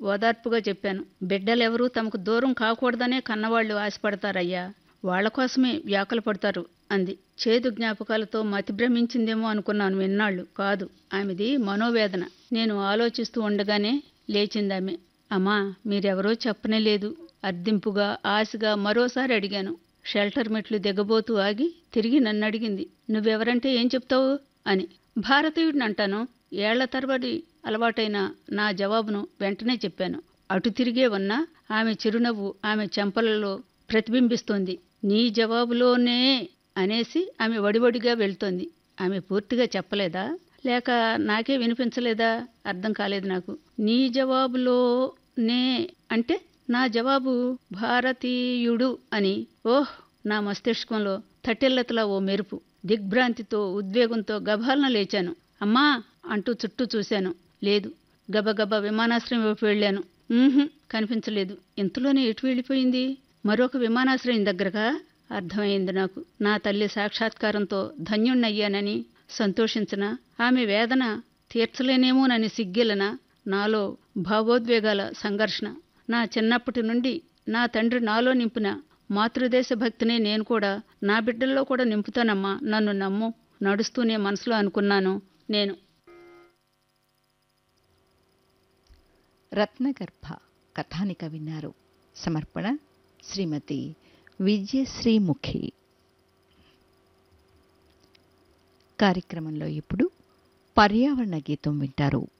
ఓదార్పుగా చెప్పాను బిడ్డలెవరూ తమకు దూరం కాకూడదనే కన్నవాళ్లు ఆశపడతారయ్యా వాళ్ల కోసమే వ్యాకుల పడతారు అంది చేదు జ్ఞాపకాలతో మతి భ్రమించిందేమో అనుకున్నాను విన్నాళ్ళు కాదు ఆమెది మనోవేదన నేను ఆలోచిస్తూ ఉండగానే లేచిందామె అమ్మా మీరెవరో చెప్పనే లేదు అర్దింపుగా ఆశగా మరోసారి అడిగాను షెల్టర్ మెట్లు దిగబోతూ ఆగి తిరిగి నన్ను అడిగింది నువ్వెవరంటే ఏం చెప్తావు అని భారతీయుడిని అంటాను ఏళ్ల తరబడి అలవాటైన నా జవాబును వెంటనే చెప్పాను అటు తిరిగే ఉన్నా ఆమె చిరునవ్వు ఆమె చెంపలలో ప్రతిబింబిస్తోంది నీ జవాబులోనే అనేసి ఆమె వడివడిగా వెళ్తోంది ఆమె పూర్తిగా చెప్పలేదా లేక నాకే వినిపించలేదా అర్థం కాలేదు నాకు నీ జవాబులో నే అంటే నా జవాబు భారతీయుడు అని ఓహ్ నా మస్తిష్కంలో తట్టెల్లతలా ఓ మెరుపు దిగ్భ్రాంతితో ఉద్వేగంతో గభాలన లేచాను అమ్మా అంటూ చుట్టూ చూశాను లేదు గబగబా విమానాశ్రయం వైపు వెళ్ళాను ఊహుం, కనిపించలేదు ఇంతలోనే ఎటు వెళ్ళిపోయింది మరొక విమానాశ్రయం దగ్గరగా అర్థమైంది నాకు నా తల్లి సాక్షాత్కారంతో ధన్యుణ్ణయ్యానని సంతోషించనా ఆమె వేదన తీర్చలేనేమోనని సిగ్గిలన నాలో భావోద్వేగాల సంఘర్షణ నా చిన్నప్పటి నుండి నా తండ్రి నాలో నింపిన మాతృదేశ భక్తినే నేను కూడా నా బిడ్డల్లో కూడా నింపుతానమ్మా నన్ను నమ్ము నడుస్తూనే మనసులో అనుకున్నాను నేను రత్నగర్భ కథానిక విన్నారు సమర్పణ శ్రీమతి విజయశ్రీముఖి కార్యక్రమంలో ఇప్పుడు పర్యావరణ గీతం వింటారు